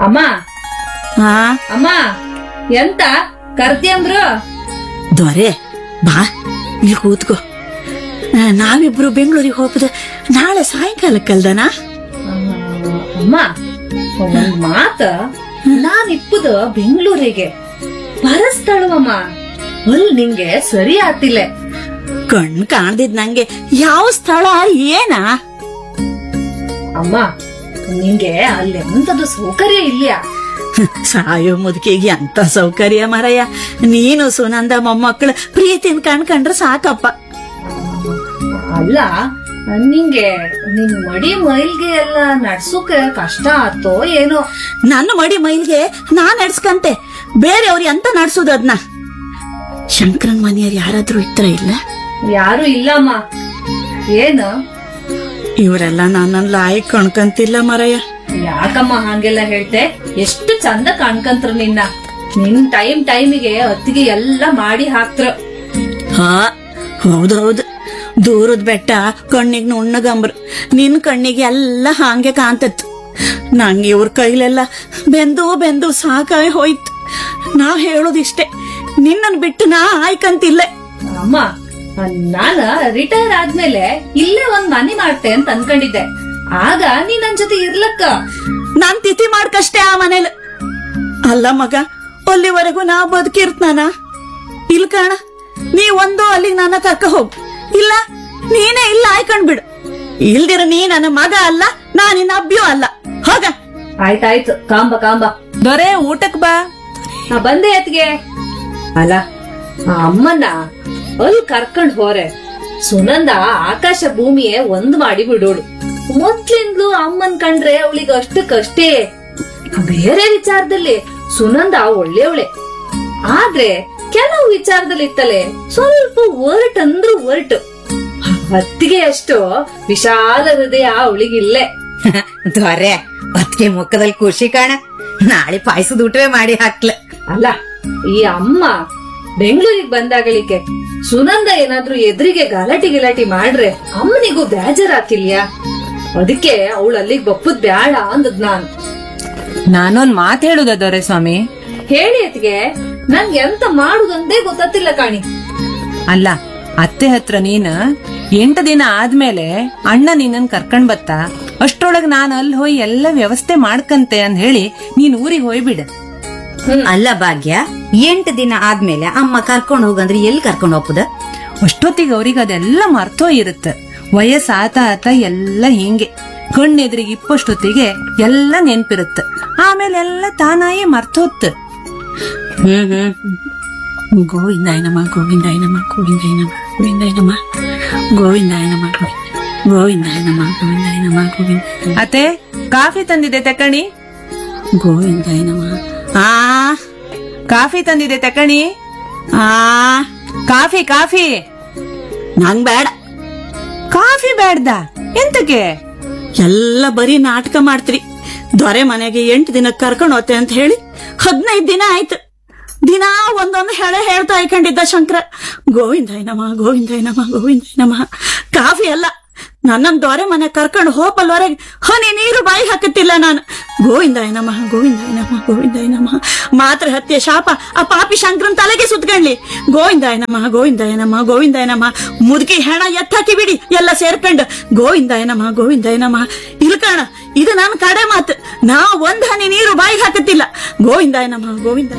ಅಮ್ಮ ಹಾ ಅಮ್ಮ ಎಂತ ಕರ್ದ್ಯಂದ್ರು ದೊರೆ ಬಾ ಇಲ್ಲಿ ಕೂತ್ಕೋ ಆ, ನಾವಿಬ್ರು ಬೆಂಗಳೂರಿಗೆ ಹೋಗ್ಬೋದ ನಾಳೆ ಸಾಯಂಕಾಲಕ್ಕಲ್ದನಾ ಅಮ್ಮ ಒಂದ್ ಮಾತ ನಾನ್ ಇಪ್ಪುದ ಬೆಂಗಳೂರಿಗೆ ಬರಸ್ತಳವಮ್ಮ ಅಲ್ ನಿಂಗೆ ಸರಿ ಆತಿಲ್ಲ ಕಣ್ ಕಾಣ್ದಿದ್ ನಂಗೆ ಯಾವ ಸ್ಥಳ ಏನ ಅಮ್ಮ ನಿಂಗೆ ಅಲ್ಲಿ ಎಂತದು ಸೌಕರ್ಯ ಇಲ್ಲ ಸಾಯೋ ಮುದುಕಿಗೆ ಅಂತ ಸೌಕರ್ಯ ಮರಯ್ಯ ನೀನು ಸುನಂದ ಮೊಮ್ಮಕ್ಕಳು ಪ್ರೀತಿನ ಕಣ್ಕಂಡ್ರೆ ಸಾಕಪ್ಪ ಅಲ್ಲ ನಿಂಗೆ ನಿನ್ ಮಡಿ ಮೈಲ್ಗೆ ಎಲ್ಲ ನಡ್ಸೋಕೆ ಕಷ್ಟ ಆತೋ ಏನೋ ನನ್ನ ಮಡಿ ಮೈಲ್ಗೆ ನಾನ್ ನಡ್ಸ್ಕಂತೆ ಬೇರೆಯವ್ರು ಎಂತ ನಡ್ಸೋದು ಅದ್ನ ಶಂಕರನ್ ಮನೆಯವ್ರು ಯಾರಾದ್ರೂ ಇತ್ರ ಇಲ್ಲ ಯಾರು ಇಲ್ಲಮ್ಮ ಏನು ಇವರೆಲ್ಲ ನನ್ನನ್ನ ಲಾಯಕ್ ಕಣ್ಕಂತಿಲ್ಲ ಮರಯ್ಯ ಯಾಕಮ್ಮ ಹಂಗೆಲ್ಲ ಹೇಳ್ತೆ ಎಷ್ಟು ಚಂದ ಕಾಣ್ಕಂತ್ರ ನಿನ್ನ ನಿನ್ ಟೈಮ್ ಟೈಮಿಗೆ ಅತ್ತಿಗೆ ಎಲ್ಲ ಮಾಡಿ ಹಾಕ್ತ್ರ ಹಾ ಹೌದೌದು ದೂರದ ಬೆಟ್ಟ ಕಣ್ಣಿಗೆ ನುಣ್ಣಗಂಬ್ರು ನಿನ್ ಕಣ್ಣಿಗೆ ಎಲ್ಲ ಹಾಂಗೆ ಕಾಂತತ್ತು ನಂಗೆ ಇವ್ರ ಕೈಲೆಲ್ಲ ಬೆಂದು ಬೆಂದು ಸಾಕಾಗಿ ಹೋಯ್ತು ನಾ ಹೇಳೋದಿಷ್ಟೇ ನಿನ್ನನ್ ಬಿಟ್ಟು ನಾ ಆಯ್ಕಂತಿಲ್ಲ ಅಮ್ಮ ನಾನ ರಿಟೈರ್ ಆದ್ಮೇಲೆ ಇಲ್ಲೇ ಒಂದ್ ಮನೆ ಮಾಡ್ತೆ ಅಂತ ಅನ್ಕೊಂಡಿದ್ದೆ ಆಗ ನೀ ನನ್ ಜೊತೆ ಇರ್ಲಕ್ಕ ನಾನ್ ತಿಥಿ ಮಾಡ್ಕಷ್ಟೇ ಆ ಮನೇಲಿ ಅಲ್ಲ ಮಗ ಅಲ್ಲಿವರೆಗೂ ನಾ ಬದುಕಿರ್ತನಾನ ಇಲ್ ಕಾಣ ನೀ ಒಂದು ಅಲ್ಲಿಗೆ ನನ್ನ ಕರ್ಕ ಹೋಗ್ ಇಲ್ಲ ನೀನೇ ಇಲ್ಲ ಆಯ್ಕೊಂಡ್ ಬಿಡು ಇಲ್ದಿರ ನೀ ನನ್ನ ಮಗ ಅಲ್ಲ ನಾ ನಿನ್ನ ಅಬ್ಬಿಯೂ ಅಲ್ಲ ಹೋಗ ಆಯ್ತಾಯ್ತು ಕಾಂಬ ಕಾಂಬ ದೊರೆ ಊಟಕ್ ಬಾ ನಾ ಬಂದೆ ಅತ್ಗೆ ಅಲ್ಲ ಆ ಅಮ್ಮನ್ನ ಅಲ್ಲಿ ಕರ್ಕೊಂಡ್ ಹೋರೆ ಸುನಂದ ಆಕಾಶ ಭೂಮಿಯೇ ಒಂದ್ ಮಾಡಿ ಬಿಡೋಳು ಮೊದ್ಲಿಂದ್ಲು ಅಮ್ಮನ್ ಕಂಡ್ರೆ ಅವಳಿಗೆ ಅಷ್ಟಕ್ಕಷ್ಟೇ ಬೇರೆ ವಿಚಾರದಲ್ಲಿ ಸುನಂದ ಒಳ್ಳೆಯವಳೆ ಆದ್ರೆ ಕೆಲವು ವಿಚಾರದಲ್ಲಿ ಇತ್ತಲೆ ಸ್ವಲ್ಪ ಒರಟ್ ಅಂದ್ರೂ ಒರಟು ಹತ್ತಿಗೆ ಅಷ್ಟು ವಿಶಾಲ ಹೃದಯ ಅವಳಿಗಿಲ್ಲೇ ದೊರೆ ಅದಕ್ಕೆ ಮುಖದಲ್ಲಿ ಖುಷಿ ಕಾಣ ನಾಳೆ ಪಾಯಸದ ಊಟವೇ ಮಾಡಿ ಹಾಕ್ಲ ಅಲ್ಲ ಈ ಅಮ್ಮ ಬೆಂಗಳೂರಿಗೆ ಬಂದಾಗಳಿಕೆ ಸುನಂದ ಏನಾದ್ರೂ ಎದುರಿಗೆ ಗಲಾಟಿ ಗಿಲಾಟಿ ಮಾಡ್ರೆ ಅಮ್ಮನಿಗೂ ಬೇಜಾರಾತಿಲ್ಯಾ ಅದಕ್ಕೆ ಅವಳು ಅಲ್ಲಿಗೆ ಬಪ್ಪುದ್ ಬ್ಯಾಡ ಅಂದದ್ ನಾನು ನಾನೊಂದ್ ಮಾತ್ ಹೇಳುದ ದೊರೆ ಸ್ವಾಮಿ ಹೇಳಿ ಅತ್ಗೆ ನನ್ಗೆ ಎಂತ ಮಾಡುದಂದೇ ಗೊತ್ತಿಲ್ಲ ಕಾಣಿ ಅಲ್ಲ ಅತ್ತೆ ಹತ್ರ ನೀನ್ ಎಂಟು ದಿನ ಆದ್ಮೇಲೆ ಅಣ್ಣ ನಿನ್ನನ್ ಕರ್ಕೊಂಡ್ ಬತ್ತ ಅಷ್ಟ್ರೊಳಗ್ ನಾನ್ ಅಲ್ಲಿ ಹೋಗಿ ಎಲ್ಲ ವ್ಯವಸ್ಥೆ ಮಾಡ್ಕಂತೆ ಅಂತ ಹೇಳಿ ನೀನ್ ಊರಿಗೆ ಹೋಯ್ಬಿಡ ಅಲ್ಲ ಭಾಗ್ಯ ಎಂಟು ದಿನ ಆದ್ಮೇಲೆ ಅಮ್ಮ ಕರ್ಕೊಂಡ್ ಹೋಗಂದ್ರೆ ಎಲ್ಲಿ ಕರ್ಕೊಂಡ್ ಹೋಗ್ಬೋದ ಅಷ್ಟೊತ್ತಿಗೆ ಅವ್ರಿಗೆ ಅದೆಲ್ಲ ಮರ್ತೋ ಇರುತ್ತ ವಯಸ್ಸ ಆತ ಆತ ಎಲ್ಲ ಹಿಂಗೆ ಕಣ್ಣೆದ್ರಿಗೆ ಇಪ್ಪಷ್ಟೊತ್ತಿಗೆ ಎಲ್ಲ ನೆನ್ಪಿರುತ್ತ ಆಮೇಲೆ ಎಲ್ಲ ತಾನಾಯೇ ಮರ್ತೋತ್ ಹ್ಮ್ ಹ್ಮ್ ಗೋವಿಂದಾಯನಮ್ಮ ಗೋವಿಂದಾಯನಮ್ಮ ಗೋವಿಂದಾಯನಮ್ಮ ಗೋವಿಂದಾಯನಮ್ಮ ಗೋವಿಂದಾಯನಮ್ಮ ಗೋವಿಂದಾಯನಮ್ಮ ಗೋವಿಂದಾಯನಮ್ಮ ಗೋವಿಂದ ಅತ್ತೆ ಕಾಫಿ ತಂದಿದೆ ತಕಣಿ ಗೋವಿಂದಾಯನಮ್ಮ ಆ ಕಾಫಿ ತಂದಿದೆ ತಕಣಿ ಆ ಕಾಫಿ ಕಾಫಿ ನಂಗ್ ಬೇಡ ಕಾಫಿ ಬೇಡ್ದ ಎಂತಕ್ಕೆ ಎಲ್ಲ ಬರೀ ನಾಟಕ ಮಾಡ್ತ್ರಿ ದೊರೆ ಮನೆಗೆ ಎಂಟು ದಿನ ಕರ್ಕೊಂಡು ಹೋತೆ ಅಂತ ಹೇಳಿ ಹದಿನೈದು ದಿನ ಆಯ್ತು ದಿನಾ ಒಂದೊಂದು ಹೇಳ ಹೇಳ್ತಾ ಇಕೊಂಡಿದ್ದ ಶಂಕರ ಗೋವಿಂದಾಯನಮ್ಮ ಗೋವಿಂದಾಯನಮ್ಮ ಗೋವಿಂದಾಯನಮ್ಮ ಕಾಫಿ ಅಲ್ಲ ನನ್ನನ್ ದೊರೆ ಮನೆ ಕರ್ಕೊಂಡು ಹೋಪಲ್ವರೆಗೆ ಹನಿ ನೀರು ಬಾಯಿ ಹಾಕುತ್ತಿಲ್ಲ ನಾನು ಗೋವಿಂದಾಯನಮ್ಮ ಗೋವಿಂದಾಯನಮ್ಮ ಗೋವಿಂದಾಯನಮ್ಮ ಮಾತ್ರ ಹತ್ಯೆ ಶಾಪ ಆ ಪಾಪಿ ಶಂಕರನ್ ತಲೆಗೆ ಸುತ್ಕೊಂಡ್ಲಿ ಗೋವಿಂದಾಯನಮ್ಮ ಗೋವಿಂದಾಯನಮ್ಮ ಗೋವಿಂದಾಯನಮ್ಮ ಮುದುಕಿ ಹೆಣ ಎತ್ತಾಕಿ ಬಿಡಿ ಎಲ್ಲ ಸೇರ್ಕೊಂಡು ಗೋವಿಂದಾಯನಮ್ಮ ಗೋವಿಂದಾಯನಮ್ಮ ಇಲ್ಕಣ ಇದು ನನ್ನ ಕಡೆ ಮಾತು ನಾ ಒಂದ್ ಹನಿ ನೀರು ಬಾಯಿಗೆ ಹಾಕುತ್ತಿಲ್ಲ ಗೋವಿಂದಾಯನಮ್ಮ ಗೋವಿಂದಾಯ